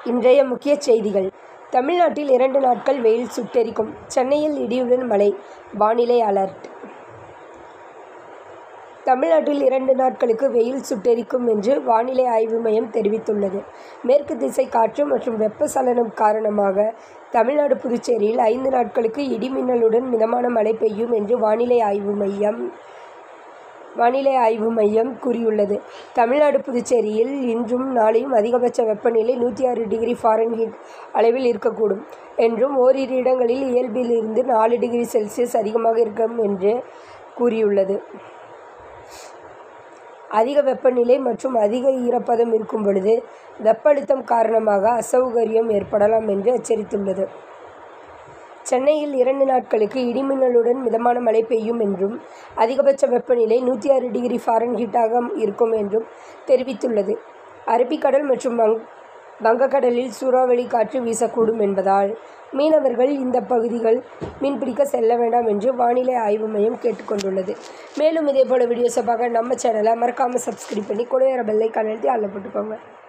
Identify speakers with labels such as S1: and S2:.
S1: இன்றைய முக்கிய செய்திகள் தமிழ்நாட்டில் இரண்டு நாட்கள் வெயில் சுட்டெரிக்கும் சென்னையில் இடியுடன் மழை வானிலை அலர்ட் தமிழ்நாட்டில் இரண்டு நாட்களுக்கு வெயில் சுட்டெரிக்கும் என்று வானிலை ஆய்வு மையம் தெரிவித்துள்ளது மேற்கு திசை காற்று மற்றும் வெப்பசலனம் காரணமாக தமிழ்நாடு புதுச்சேரியில் ஐந்து நாட்களுக்கு இடிமின்னலுடன் மிதமான மழை பெய்யும் என்று வானிலை ஆய்வு மையம் வானிலை ஆய்வு மையம் கூறியுள்ளது தமிழ்நாடு புதுச்சேரியில் இன்றும் நாளையும் அதிகபட்ச வெப்பநிலை நூற்றி ஆறு டிகிரி ஃபாரன்ஹீட் அளவில் இருக்கக்கூடும் என்றும் ஓரிரு இடங்களில் இயல்பிலிருந்து நாலு டிகிரி செல்சியஸ் அதிகமாக இருக்கும் என்று கூறியுள்ளது அதிக வெப்பநிலை மற்றும் அதிக ஈரப்பதம் இருக்கும் பொழுது வெப்ப அழுத்தம் காரணமாக அசௌகரியம் ஏற்படலாம் என்று எச்சரித்துள்ளது சென்னையில் இரண்டு நாட்களுக்கு இடிமின்னலுடன் மிதமான மழை பெய்யும் என்றும் அதிகபட்ச வெப்பநிலை நூற்றி ஆறு டிகிரி ஃபாரன்ஹீட்டாக இருக்கும் என்றும் தெரிவித்துள்ளது அரபிக்கடல் மற்றும் வங் வங்கக்கடலில் சூறாவளி காற்று வீசக்கூடும் என்பதால் மீனவர்கள் இந்த பகுதிகள் மீன்பிடிக்க செல்ல வேண்டாம் என்று வானிலை ஆய்வு மையம் கேட்டுக்கொண்டுள்ளது மேலும் இதேபோல் வீடியோஸை பார்க்க நம்ம சேனலை மறக்காமல் சப்ஸ்கிரைப் பண்ணி கூட பெல்லை கணழ்த்தி அதில் போட்டுக்கோங்க